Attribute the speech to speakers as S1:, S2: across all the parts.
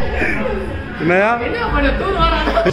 S1: என்னையா
S2: என்ன பண்ண தூர் வராங்க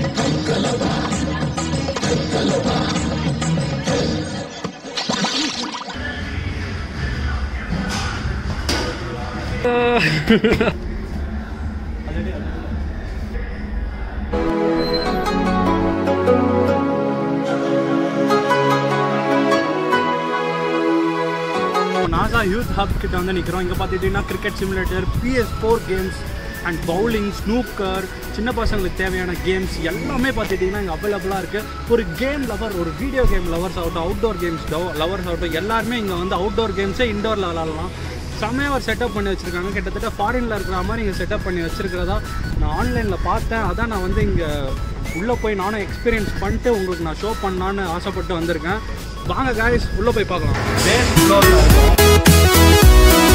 S1: நாசா யூத் ஹப் கிட்ட வந்து நிற்கிறோம் இங்கே பார்த்துக்கிட்டிங்கன்னா cricket simulator PS four games and bowling snooker சின்ன பசங்களுக்கு தேவையான கேம்ஸ் எல்லாமே பார்த்துட்டிங்கன்னா இங்கே அவைலபிளாக இருக்குது ஒரு கேம் லவர் ஒரு வீடியோ கேம் லவர்ஸ் ஆகட்டும் அவுட்டோர் கேம்ஸ் லவர்ஸ் ஆகட்டும் எல்லாருமே இங்கே வந்து அவுட்டோர் கேம்ஸே இண்டோரில் விளாட்லாம் செம்மையாக ஒரு செட்டப் பண்ணி வச்சுருக்காங்க கிட்டத்தட்ட ஃபாரினில் இருக்கிற மாதிரி இங்கே செட்டப் பண்ணி வச்சுருக்கிறதா நான் ஆன்லைனில் பார்த்தேன் அதான் நான் வந்து இங்கே உள்ளே போய் நானும் எக்ஸ்பீரியன்ஸ் பண்ணிட்டு உங்களுக்கு நான் ஷோ பண்ணலான்னு ஆசைப்பட்டு வந்திருக்கேன் வாங்க காய்ஸ் உள்ளே போய் பார்க்கலாம் பேஸ் ஃப்ளோரில் இருக்கும்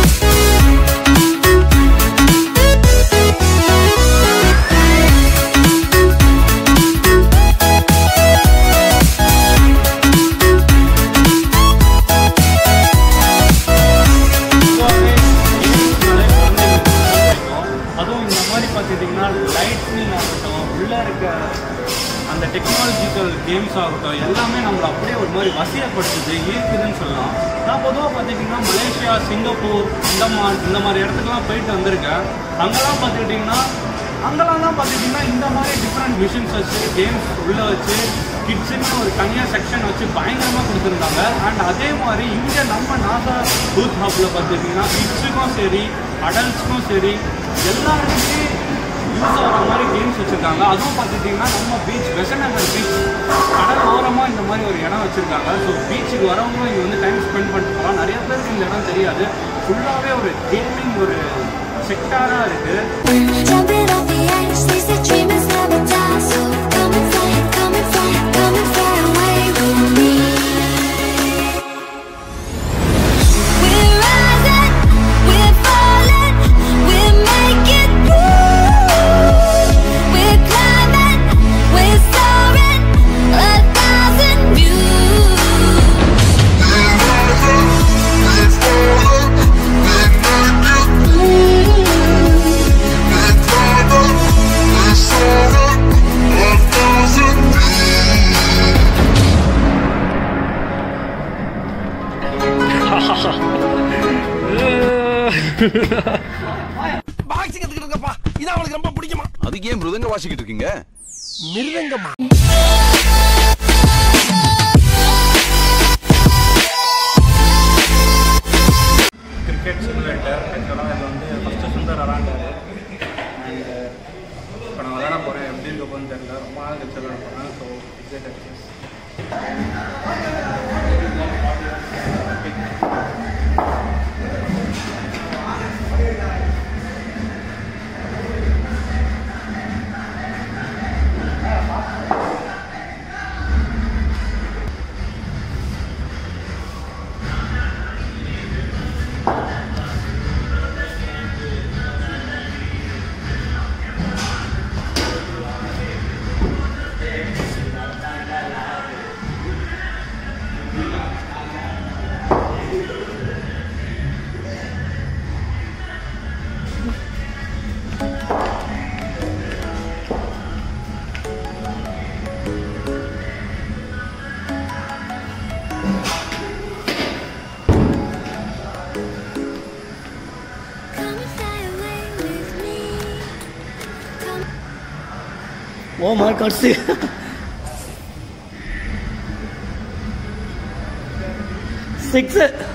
S1: பொதுவாகவே games-னாலே குழந்தைங்களுக்கு ரொம்ப பிடிக்கும். அதுவும் இந்த மாதிரி பார்த்துட்டிங்கன்னா லைட்னிங் ஆகட்டும் உள்ளே இருக்க அந்த டெக்னாலஜிக்கல் கேம்ஸ் ஆகட்டும் எல்லாமே நம்மளை அப்படியே ஒரு மாதிரி வசியப்படுத்துது ஈர்க்குதுன்னு சொல்லலாம் நான் பொதுவாக பார்த்துக்கிட்டிங்கன்னா மலேசியா சிங்கப்பூர் இந்த மாதிரி இந்த மாதிரி இடத்துக்குலாம் போயிட்டு வந்திருக்கேன் அங்கெல்லாம் பார்த்துக்கிட்டிங்கன்னா அங்கெல்லாம் தான் பார்த்துக்கிட்டிங்கன்னா இந்த மாதிரி டிஃப்ரெண்ட் மிஷின்ஸ் வச்சு கேம்ஸ் உள்ளே வச்சு கிட்ஸுன்னு ஒரு தனியாக செக்ஷன் வச்சு பயங்கரமாக கொடுத்துருந்தாங்க அண்ட் அதே மாதிரி இங்கே நம்ம நாசா பூத் ஹப்பில் பார்த்துக்கிட்டிங்கன்னா கிட்ஸுக்கும் சரி அடல்ட்ஸ்க்கும் சரி எல்லாருக்குமே யூஸ் ஆகிற மாதிரி கேம்ஸ் வச்சுருக்காங்க அதுவும் பார்த்துட்டிங்கன்னா நம்ம பீச் வெசநகர் பீச் கடல் ஓரமாக இந்த மாதிரி ஒரு இடம் வச்சுருக்காங்க ஸோ பீச்சுக்கு வரவங்களும் இங்கே வந்து டைம் ஸ்பெண்ட் பண்ணிட்டு போகலாம் நிறைய பேருக்கு இந்த இடம் தெரியாது ஃபுல்லாகவே ஒரு கேமிங் ஒரு செக்டாராக இருக்குது
S3: Jumping off the edge, they say dreamers never die. So come and fly, come and fly, come and fly away with me. We're rising, we're falling, we're making moves. We're climbing, we're soaring, a thousand views.
S4: Boxing கத்துக்கிட்டு இருக்கப்பா இது அவளுக்கு ரொம்ப பிடிக்குமா
S5: அதுக்கு ஏன் மிருதங்க வாசிக்கிட்டு இருக்கீங்க
S4: மிருதங்கம்மா
S1: கிரிக்கெட் சிமுலேட்டர் ஆக்சுவலாக இது வந்து ஃபஸ்ட்டு சுந்தர் விளாண்டாரு அண்ட் இப்போ நான் விளாட போகிறேன் எப்படி இருக்க போகுதுன்னு தெரியல ரொம்ப நாள் கழிச்சு விளாட போகிறேன் so excite
S3: Come and fly away with me. Come
S6: Oh my god, see. Six.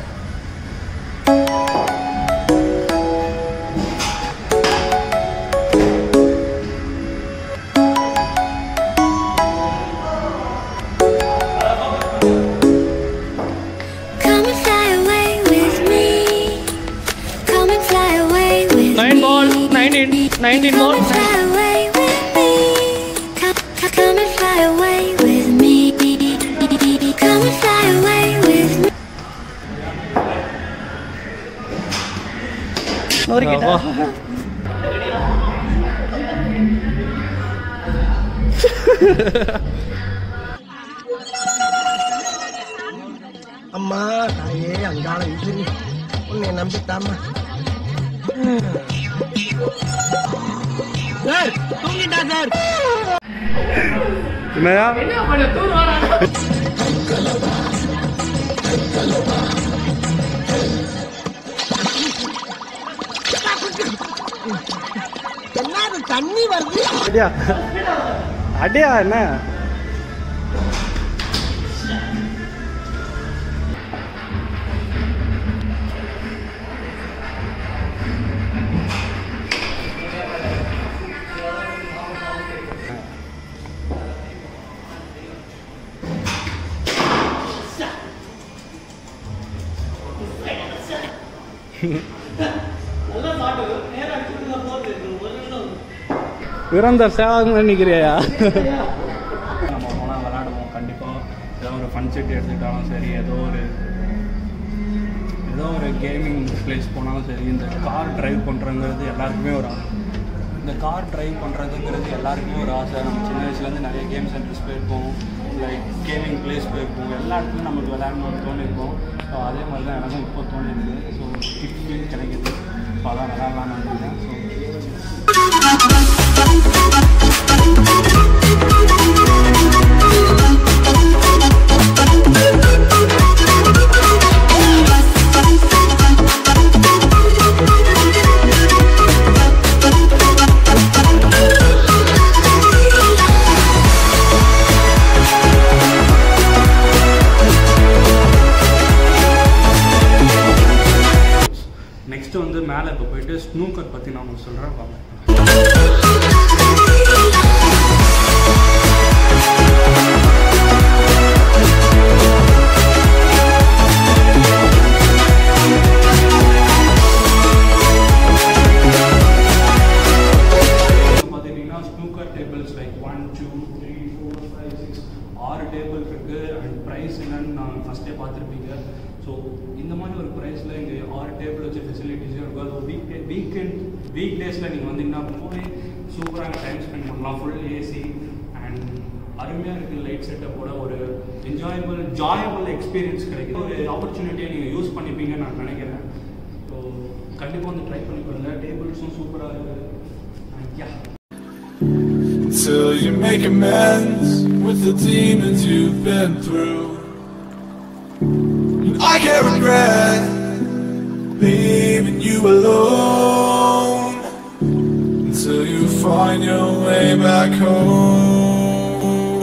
S3: Come and fly away with me. Come and fly away with
S6: Nine
S3: me.
S6: ball, 19, 19
S3: Come
S6: ball.
S3: and fly away with me. Come, come, come and fly away with me. Come and fly away with me.
S6: நொறுக்கிட்டா
S4: அம்மா தாயே அங்காள விசிறி உன்னை நம்பித்தாம்மா sir தூங்கிட்டா sir
S1: என்னயா
S4: எல்லாரும் தண்ணி வருது
S1: அடியா அடியா என்ன இறந்த சேவாக நிற்கிறியா நம்ம போனால் விளாடுவோம் கண்டிப்பாக ஏதோ ஒரு ஃபன் செட் எடுத்துக்கிட்டாலும் சரி ஏதோ ஒரு ஏதோ ஒரு கேமிங் பிளேஸ் போனாலும் சரி இந்த கார் டிரைவ் பண்ணுறங்கிறது எல்லாருக்குமே ஒரு ஆசை இந்த கார் டிரைவ் பண்ணுறதுங்கிறது எல்லாருக்குமே ஒரு ஆசை நம்ம சின்ன வயசுலேருந்து நிறைய கேம் சென்டர்ஸ் போயிருப்போம் லைக் கேமிங் பிளேஸ் போயிருப்போம் எல்லா இடத்துலையும் நமக்கு விளையாடணும்னு தோணிருக்கும் ஸோ அதே மாதிரி தான் எனக்கும் இப்போ தோணிருக்கு ஸோ கிட் ஃபீல் கிடைக்குது ஸோ அதான் விளையாடலாம்னு வந்திருக்கேன் ஸோ நெக்ஸ்ட் வந்து மேலே இப்போ போயிட்டு ஸ்னூக்கர் பற்றி நான் உங்களுக்கு சொல்கிறேன் வாங்க பார்த்துக்கிட்டிங்கன்னா snooker tables like one two three four five six ஆறு டேபிள் இருக்குது அண்ட் ப்ரைஸ் என்னன்னு நான் ஃபஸ்ட்டே பார்த்துருப்பீங்க ஸோ இந்த மாதிரி ஒரு ப்ரைஸில் இங்கே ஆறு டேபிள் வச்ச ஃபெசிலிட்டிஸும் இருக்கும் அது வீக் டே வீக்கெண்ட் வீக் டேஸில் நீங்கள் வந்தீங்கன்னா ரொம்பவே சூப்பராக டைம் ஸ்பெண்ட் பண்ணலாம் ஃபுல் ஏசி அண்ட் அருமையாக இருக்குது லைட் செட்டப்போட ஒரு என்ஜாயபிள் ஜாயபிள் எக்ஸ்பீரியன்ஸ் கிடைக்குது ஒரு ஆப்பர்ச்சுனிட்டியை நீங்கள் யூஸ் பண்ணிப்பீங்கன்னு நான் நினைக்கிறேன் ஸோ கண்டிப்பாக வந்து ட்ரை பண்ணி பாருங்கள் டேபிள்ஸும் சூப்பராக இருக்குது and yeah
S2: Till you make amends with the demons you've been through. And I can't regret leaving you alone until you find your way back home.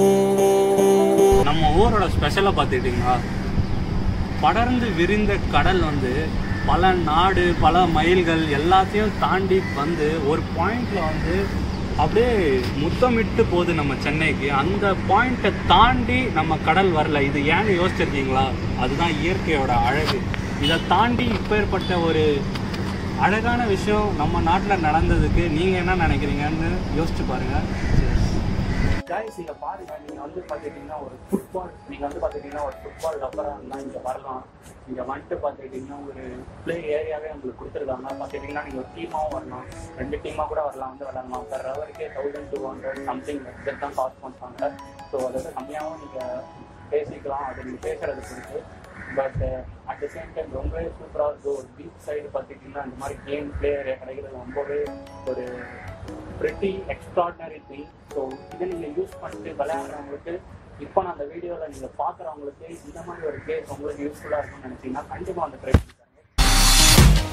S1: நம்ம ஊரோட ஸ்பெஷலாக பார்த்துக்கிட்டிங்கன்னா படர்ந்து விரிந்த கடல் வந்து பல நாடு பல மைல்கள் எல்லாத்தையும் தாண்டி வந்து ஒரு பாயிண்ட்ல வந்து அப்படியே முத்தமிட்டு போகுது நம்ம சென்னைக்கு அந்த பாயிண்ட்டை தாண்டி நம்ம கடல் வரல இது ஏன்னு யோசிச்சிருக்கீங்களா அதுதான் இயற்கையோட அழகு இதை தாண்டி இப்பேற்பட்ட ஒரு அழகான விஷயம் நம்ம நாட்டில் நடந்ததுக்கு நீங்கள் என்ன நினைக்கிறீங்கன்னு யோசிச்சு பாருங்கள்
S5: கைஸ் இங்க பாருங்க நீங்க வந்து பாத்துக்கிட்டீங்கன்னா ஒரு ஃபுட்பால் நீங்க வந்து பாத்துக்கிட்டீங்கன்னா ஒரு ஃபுட்பால் லப்பரா இருந்தா இங்க வரலாம் இங்க வந்துட்டு பாத்துக்கிட்டீங்கன்னா ஒரு பிளே ஏரியாவே உங்களுக்கு கொடுத்துருக்காங்க பாத்துக்கிட்டீங்கன்னா நீங்க ஒரு டீமாவும் வரலாம் ரெண்டு டீமா கூட வரலாம் வந்து விளையாடலாம் பெர் ஹவருக்கே தௌசண்ட் டூ ஹண்ட்ரட் சம்திங் தான் காஸ்ட் பண்ணுவாங்க ஸோ அதை விட கம்மியாகவும் நீங்க பேசிக்கலாம் அது நீங்க பேசுறது பொறுத்து but at the same time ரொம்பவே சூப்பராக இருக்கும் ஒரு பீச் சைடு பார்த்துக்கிட்டிங்கன்னா இந்த மாதிரி கேம் பிளே ஏரியா கிடைக்கிறது ரொம்பவே ஒரு பிரிட்டி எக்ஸ்ட்ராடினரி திங் ஸோ இதை நீங்கள் யூஸ் பண்ணிட்டு விளையாடுறவங்களுக்கு இப்போ நான் அந்த வீடியோவில் நீங்கள் பார்க்குறவங்களுக்கு இந்த மாதிரி ஒரு கேஸ் உங்களுக்கு யூஸ்ஃபுல்லாக இருக்கும்னு நினச்சிங்கன்னா கண்டிப்பாக அந்த ட்ரை பண்ணி பாருங்க.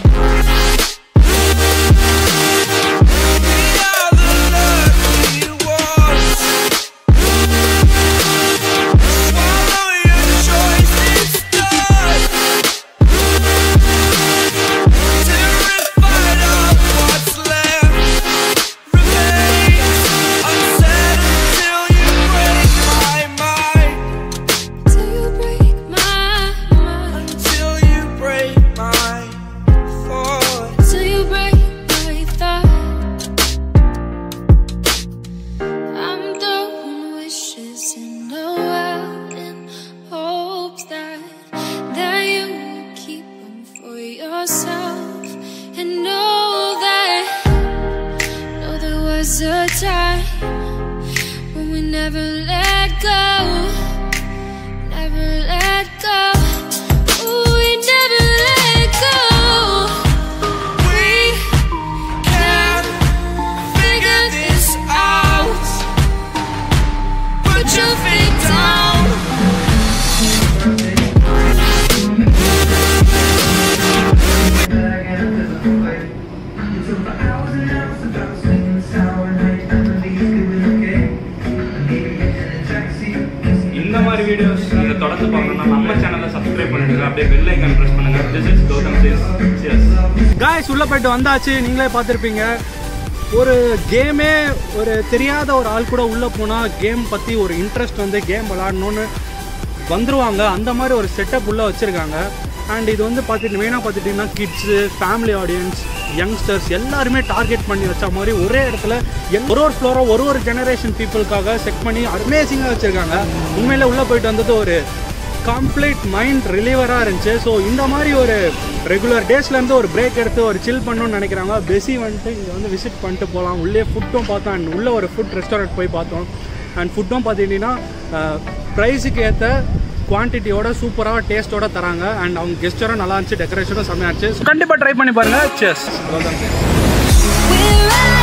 S3: Till you break my mind.
S2: Till you break my thoughts.
S3: Till you break my thought. I'm throwing wishes in the world in hopes that that you will keep them for yourself and know that know there was a time when we never let go. Never let go. Ooh, we never let go.
S2: We can
S3: Figure
S1: படத்தை பார்க்கணும்னா நம்ம சேனலை subscribe பண்ணிடுங்க அப்படியே bell icon press பண்ணுங்க this is Gautham Chase cheers
S7: guys உள்ள போயிட்டு வந்தாச்சு நீங்களே பார்த்துருப்பீங்க ஒரு கேமே ஒரு தெரியாத ஒரு ஆள் கூட உள்ளே போனால் கேம் பற்றி ஒரு இன்ட்ரெஸ்ட் வந்து கேம் விளாடணுன்னு வந்துருவாங்க அந்த மாதிரி ஒரு செட்டப் உள்ளே வச்சுருக்காங்க அண்ட் இது வந்து பார்த்துட்டு மெயினாக பார்த்துட்டிங்கன்னா கிட்ஸு ஃபேமிலி ஆடியன்ஸ் யங்ஸ்டர்ஸ் எல்லாருமே டார்கெட் பண்ணி வச்ச மாதிரி ஒரே இடத்துல எல்- ஒரு ஒரு ஃப்ளோராக ஒரு ஒரு ஜெனரேஷன் பீப்புளுக்காக செட் பண்ணி அமேசிங்காக வச்சுருக்காங்க உண்மையில உள்ளே போயிட்டு வந்தது ஒரு கம்ப்ளீட் மைண்ட் ரிலீவராக இருந்துச்சு ஸோ இந்த மாதிரி ஒரு ரெகுலர் டேஸ்லேருந்து ஒரு பிரேக் எடுத்து ஒரு சில் பண்ணணும்னு நினைக்கிறாங்க பெஸி வந்துட்டு இங்கே வந்து விசிட் பண்ணிட்டு போகலாம் உள்ளே ஃபுட்டும் பார்த்தோம் அண்ட் உள்ளே ஒரு ஃபுட் ரெஸ்டாரண்ட் போய் பார்த்தோம் அண்ட் ஃபுட்டும் பார்த்துக்கிட்டிங்கன்னா ப்ரைஸுக்கு ஏற்ற குவான்டிட்டியோட சூப்பராக டேஸ்ட்டோட தராங்க அண்ட் அவங்க கெஸ்டரும் நல்லா இருந்துச்சு டெக்கரேஷனும் செம்மையா இருந்துச்சு கண்டிப்பாக ட்ரை பண்ணி பாருங்கள் செஸ்
S3: We're